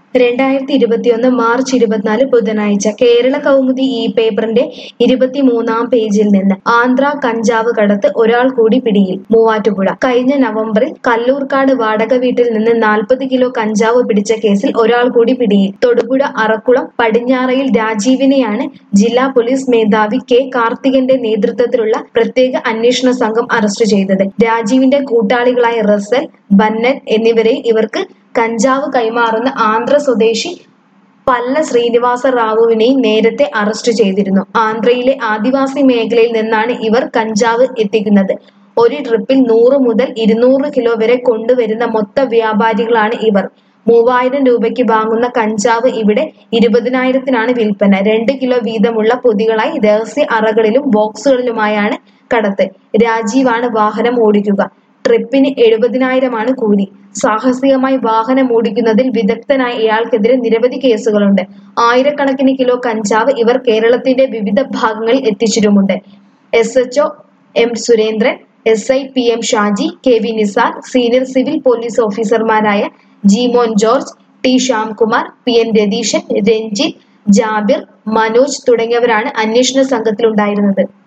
രണ്ടായിരത്തി ഇരുപത്തിയൊന്ന് മാർച്ച് ഇരുപത്തിനാല് ബുധനാഴ്ച കേരള കൗമുദി ഈ പേപ്പറിന്റെ ഇരുപത്തിമൂന്നാം പേജിൽ നിന്ന് ആന്ധ്ര കഞ്ചാവ് കടത്ത് ഒരാൾ കൂടി പിടിയിൽ മൂവാറ്റുപുഴ കഴിഞ്ഞ നവംബറിൽ കല്ലൂർക്കാട് വാടക വീട്ടിൽ നിന്ന് നാൽപ്പത് കിലോ കഞ്ചാവ് പിടിച്ച കേസിൽ ഒരാൾ കൂടി പിടിയിൽ തൊടുപുഴ അറക്കുളം പടിഞ്ഞാറയിൽ രാജീവിനെയാണ് ജില്ലാ പോലീസ് മേധാവി കെ കാർത്തികന്റെ നേതൃത്വത്തിലുള്ള പ്രത്യേക അന്വേഷണ സംഘം അറസ്റ്റ് ചെയ്തത് രാജീവിന്റെ കൂട്ടാളികളായ റസൽ ബന്നൻ എന്നിവരെ ഇവർക്ക് കഞ്ചാവ് കൈമാറുന്ന ആന്ധ്ര സ്വദേശി പല്ല ശ്രീനിവാസ റാവുവിനെയും നേരത്തെ അറസ്റ്റ് ചെയ്തിരുന്നു ആന്ധ്രയിലെ ആദിവാസി മേഖലയിൽ നിന്നാണ് ഇവർ കഞ്ചാവ് എത്തിക്കുന്നത് ഒരു ട്രിപ്പിൽ നൂറ് മുതൽ ഇരുന്നൂറ് കിലോ വരെ കൊണ്ടുവരുന്ന മൊത്ത വ്യാപാരികളാണ് ഇവർ മൂവായിരം രൂപയ്ക്ക് വാങ്ങുന്ന കഞ്ചാവ് ഇവിടെ ഇരുപതിനായിരത്തിനാണ് വിൽപ്പന രണ്ട് കിലോ വീതമുള്ള പൊതികളായി രഹസ്യ അറകളിലും ബോക്സുകളിലുമായാണ് കടത്ത് രാജീവാണ് വാഹനം ഓടിക്കുക ട്രിപ്പിന് എഴുപതിനായിരമാണ് കൂലി സാഹസികമായി വാഹനം ഓടിക്കുന്നതിൽ വിദഗ്ധനായ ഇയാൾക്കെതിരെ നിരവധി കേസുകളുണ്ട് ആയിരക്കണക്കിന് കിലോ കഞ്ചാവ് ഇവർ കേരളത്തിന്റെ വിവിധ ഭാഗങ്ങളിൽ എത്തിച്ചിട്ടുമുണ്ട് S H M Surendran S I P M Shaji K V Nisar senior civil police ഓഫീസർമാരായ Jimon George T Shyamkumar P N Ratheeshan Ranjith Jabir Manoj തുടങ്ങിയവരാണ് അന്വേഷണ സംഘത്തിലുണ്ടായിരുന്നത്